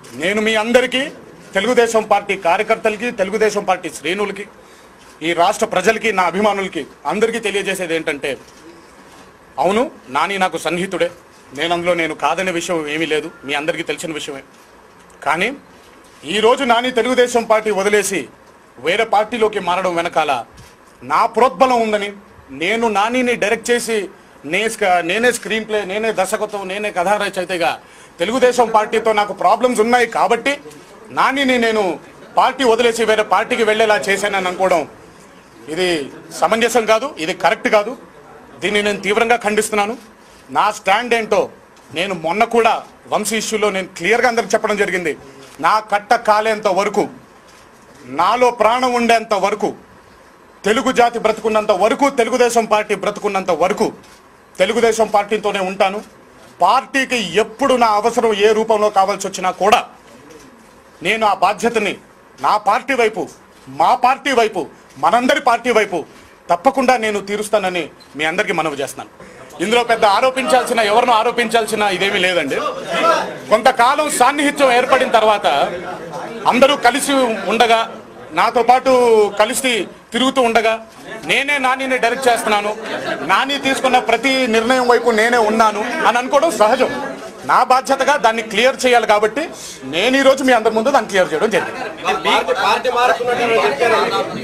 నేను మీ అందరికీ తెలుగుదేశం పార్టీ కార్యకర్తలకి తెలుగుదేశం పార్టీ శ్రేణులకి ఈ రాష్ట్ర ప్రజలకి నా అభిమానులకి అందరికీ తెలియజేసేది ఏంటంటే అవును నాని నాకు సన్నిహితుడే నేను అందులో నేను కాదనే విషయం ఏమీ లేదు మీ అందరికీ తెలిసిన విషయమే కానీ ఈరోజు నాని తెలుగుదేశం పార్టీ వదిలేసి వేరే పార్టీలోకి మారడం వెనకాల నా ప్రోద్బలం ఉందని నేను నానిని డైరెక్ట్ చేసి నే స్క- నేనే స్క్రీన్ ప్లే నేనే దర్శకత్వం నేనే కథా రచయితగా తెలుగుదేశం పార్టీతో నాకు ప్రాబ్లమ్స్ ఉన్నాయి కాబట్టి నానిని నేను పార్టీ వదిలేసి వేరే పార్టీకి వెళ్ళేలా చేశానని అనుకోవడం ఇది సమంజసం కాదు ఇది కరెక్ట్ కాదు దీన్ని నేను తీవ్రంగా ఖండిస్తున్నాను నా స్టాండ్ ఏంటో నేను మొన్న కూడా వంశీ ఇష్యూలో నేను క్లియర్గా అందరికి చెప్పడం జరిగింది నా కట్ట కాలేంత వరకు నాలో ప్రాణం ఉండేంత వరకు తెలుగు జాతి బ్రతుకున్నంత వరకు తెలుగుదేశం పార్టీ బ్రతుకున్నంత వరకు తెలుగుదేశం పార్టీతోనే ఉంటాను పార్టీకి ఎప్పుడు నా అవసరం ఏ రూపంలో కావాల్సి వచ్చినా కూడా నేను ఆ బాధ్యతని నా పార్టీ వైపు మా పార్టీ వైపు మనందరి పార్టీ వైపు తప్పకుండా నేను తీరుస్తానని మీ అందరికీ మనవి చేస్తున్నాను ఇందులో పెద్ద ఆరోపించాల్సిన ఎవరినో ఆరోపించాల్సిన ఇదేమీ లేదండి కొంతకాలం సాన్నిహిత్యం ఏర్పడిన తర్వాత అందరూ కలిసి ఉండగా నాతో పాటు కలిసి తిరుగుతూ ఉండగా నేనే నానిని డైరెక్ట్ చేస్తున్నాను నాని తీసుకున్న ప్రతి నిర్ణయం వైపు నేనే ఉన్నాను అని అనుకోవడం సహజం నా బాధ్యతగా దాన్ని క్లియర్ చేయాలి కాబట్టి నేను ఈ రోజు మీ అందరి ముందు దాన్ని క్లియర్ చేయడం జరిగింది పార్టీ పార్టీ మారుతున్నట్టు చెప్పారు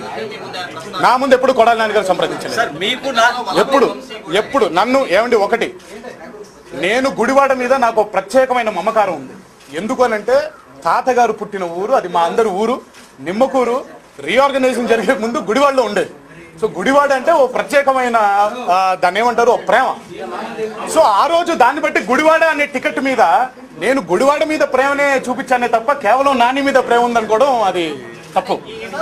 నా ముందు ఎప్పుడు కొడాలి నాని గారు సంప్రదించలేదు సార్ మీకు నా ఎప్పుడు ఎప్పుడు నన్ను ఏమండి ఒకటి నేను గుడివాడ మీద నాకు ఒక ప్రత్యేకమైన మమకారం ఉంది ఎందుకు అనంటే తాతగారు పుట్టిన ఊరు అది మా అందరి ఊరు నిమ్మకూరు రీఆర్గనైజేషన్ జరిగే ముందు గుడివాడలో ఉండేది సో గుడివాడ అంటే ఓ ప్రత్యేకమైన ఆ, దాన్ని ఏమంటారు ఓ ప్రేమ సో ఆ రోజు దాన్ని బట్టి గుడివాడ అనే టికెట్ మీద నేను గుడివాడ మీద ప్రేమనే చూపించానే తప్ప కేవలం నాని మీద ప్రేమ ఉందనుకోవడం అది తప్పు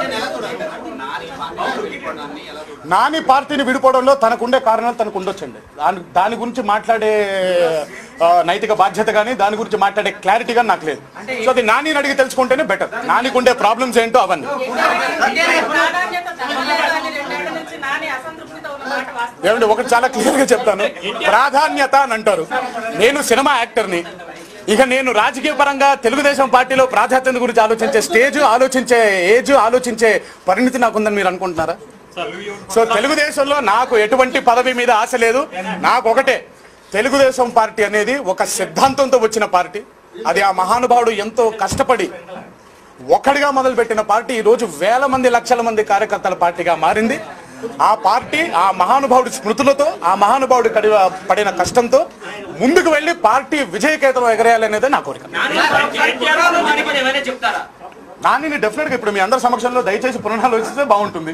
నాని పార్టీని విడిపోవడంలో తనకుండే కారణాలు తనకు ఉండొచ్చండి దాని దాని గురించి మాట్లాడే ఆ, నైతిక బాధ్యత కానీ దాని గురించి మాట్లాడే క్లారిటీ కానీ నాకు లేదు సో అది నానిని అడిగి తెలుసుకుంటేనే బెటర్ నానికి ఉండే ప్రాబ్లమ్స్ ఏంటో అవన్నీ ప్రాధాన్యత తగ్గలేదని రెండేళ్ల నుంచి నాని అసంతృప్తితో ఉన్న మాట వాస్తవం ఏమంటే ఒకటి చాలా క్లియర్ గా చెప్తాను ప్రాధాన్యత అని అంటారు నేను సినిమా యాక్టర్ని ఇక నేను రాజకీయ పరంగా తెలుగుదేశం పార్టీలో ప్రాధాన్యత గురించి ఆలోచించే స్టేజ్ ఆలోచించే ఏజ్ ఆలోచించే పరిణితి నాకుందని మీరు అనుకుంటున్నారా సో తెలుగుదేశంలో నాకు ఎటువంటి పదవి మీద ఆశ లేదు నాకు ఒకటే తెలుగుదేశం పార్టీ అనేది ఒక సిద్ధాంతంతో వచ్చిన పార్టీ అది ఆ మహానుభావుడు ఎంతో కష్టపడి ఒక్కడిగా మొదలుపెట్టిన పార్టీ ఈ రోజు వేల మంది లక్షల మంది కార్యకర్తల పార్టీగా మారింది ఆ పార్టీ ఆ మహానుభావుడి స్మృతులతో ఆ మహానుభావుడి కడి పడిన కష్టంతో ముందుకు వెళ్ళి పార్టీ విజయకేతనం ఎగరేయాలనేదే నా కోరిక ఏమైనా చెప్తారా నాని డెఫినెట్ గా ఇప్పుడు మీ అందరి సమక్షంలో దయచేసి పునరాలోచిస్తే బాగుంటుంది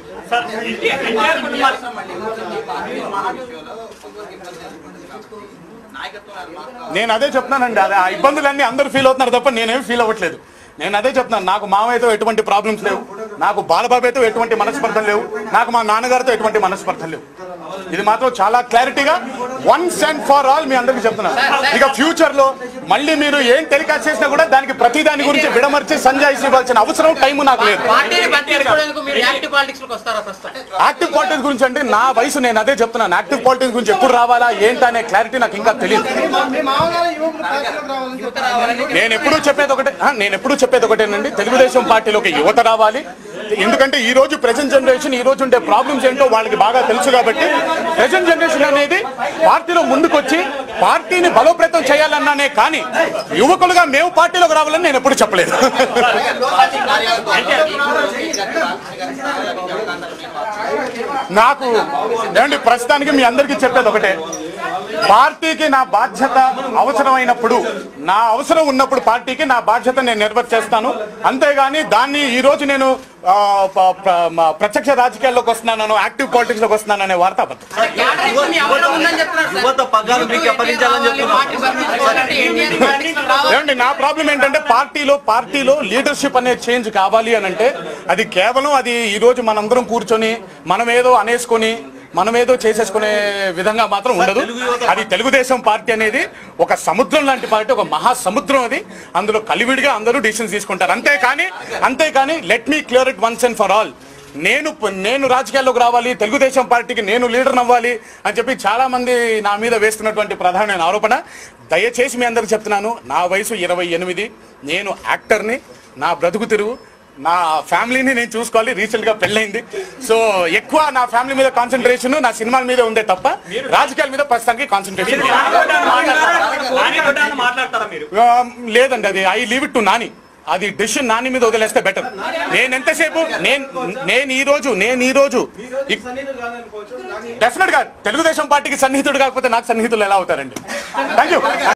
నేను అదే చెప్తున్నానండి అదే ఆ ఇబ్బందులన్నీ అందరూ ఫీల్ అవుతున్నారు తప్ప నేనేం ఫీల్ అవ్వట్లేదు నేను అదే చెప్తున్నాను నాకు మామయ్యతో ఎటువంటి ప్రాబ్లమ్స్ లేవు నాకు బాలబాబుతో ఎటువంటి మనస్పర్ధలు లేవు నాకు మా నాన్నగారితో ఎటువంటి మనస్పర్ధలు లేవు ఇది మాత్రం చాలా క్లారిటీగా వన్స్ అండ్ ఫర్ ఆల్ మీ అందరికీ చెప్తున్నాను ఇక ఫ్యూచర్ లో మళ్ళీ మీరు ఏం టెలికాస్ట్ చేసినా కూడా దానికి ప్రతి దాని గురించి విడమర్చి సంజాయిషి ఇవ్వాల్సిన అవసరం టైం నాకు లేదు పార్టీని బతికించుకోవడానికి మీరు యాక్టివ్ పాలిటిక్స్ లోకి వస్తారా ప్రస్తుతం యాక్టివ్ పాలిటిక్స్ గురించి అంటే నా వయసు నేను అదే చెప్తున్నాను యాక్టివ్ పాలిటిక్స్ గురించి ఎప్పుడు రావాలా ఏంటనే క్లారిటీ నాకు ఇంకా తెలియదు నేను ఎప్పుడూ చెప్పేది ఒకటే ఆ, నేను ఎప్పుడూ చెప్పేది ఒకటేనండి తెలుగుదేశం పార్టీలోకి యువత రావాలి ఎందుకంటే ఈ రోజు ప్రెసెంట్ జనరేషన్ ఈ రోజు ఉండే ప్రాబ్లమ్స్ ఏంటో వాళ్ళకి బాగా తెలుసు కాబట్టి ప్రెసెంట్ జనరేషన్ అనేది పార్టీలో ముందుకొచ్చి పార్టీని బలోపేతం చేయాలన్నానే కానీ యువకులుగా మేము పార్టీలోకి రావాలని నేను ఎప్పుడు చెప్పలేదు నాకు ఏమండి ప్రస్తుతానికి మీ అందరికీ చెప్పేది ఒకటే పార్టీకి నా బాధ్యత అవసరమైనప్పుడు నా అవసరం ఉన్నప్పుడు పార్టీకి నా బాధ్యత నేను నెరవేర్చేస్తాను అంతేగాని దాన్ని ఈ రోజు నేను ఆ, ప- ప్ర- మ- ప్రత్యక్ష రాజకీయాల్లోకి వస్తున్నాను యాక్టివ్ పాలిటిక్స్ లోకి వస్తున్నాను అనే వార్త అబద్ధం క్యాడర్ మీ అవసరం ఉందని చెప్తున్నారు సార్. యువత పగ్గాలు మీకు అప్పగించాలని చెప్తున్నారు పార్టీ బతికించుకోవాలంటే ఎన్టీఆర్ పాలిటిక్స్ లోకి రావాలి ఏమండి నా ప్రాబ్లం ఏంటంటే పార్టీలో పార్టీలో లీడర్షిప్ అనేది చేంజ్ కావాలి అని అంటే అది కేవలం అది ఈ రోజు మనందరం కూర్చొని మనం ఏదో అనేసుకొని మనం ఏదో చేసేసుకునే విధంగా మాత్రం ఉండదు అది తెలుగుదేశం పార్టీ అనేది ఒక సముద్రం లాంటి పార్టీ ఒక మహా సముద్రం అది అందులో కలివిడిగా అందరూ డిసిషన్స్ తీసుకుంటారు అంతేకాని అంతేకాని let me clear it once and for all నేను నేను రాజకీయాల్లోకి రావాలి తెలుగుదేశం పార్టీకి నేను లీడర్ అవ్వాలి అని చెప్పి చాలా మంది నా మీద వేస్తున్నటువంటి ప్రధానమైన ఆరోపణ దయచేసి మీ అందరికి చెప్తున్నాను నా వయసు ఇరవై ఎనిమిది నేను యాక్టర్ని నా బ్రతుకు తిరుగు నా ఫ్యామిలీని నేను చూసుకోవాలి రీసెంట్ గా పెళ్ళైంది సో ఎక్కువ నా ఫ్యామిలీ మీద కాన్సన్ట్రేషన్ నా సినిమాల మీద ఉందే తప్ప రాజకీయాల మీద ప్రస్తుతానికి కాన్సన్ట్రేషన్ మాట్లాడతారా మీరు ఆ, లేదండి అది I leave it to Nani అది డెసిషన్ నాని మీద వదిలేస్తే బెటర్ నేను ఎంతసేపు నేను నేను ఈ రోజు నేను ఈ రోజు డెఫినెట్ గా తెలుగుదేశం పార్టీకి సన్నిహితుడు కాకపోతే నాకు సన్నిహితులు ఎలా అవుతారండి థ్యాంక్ యూ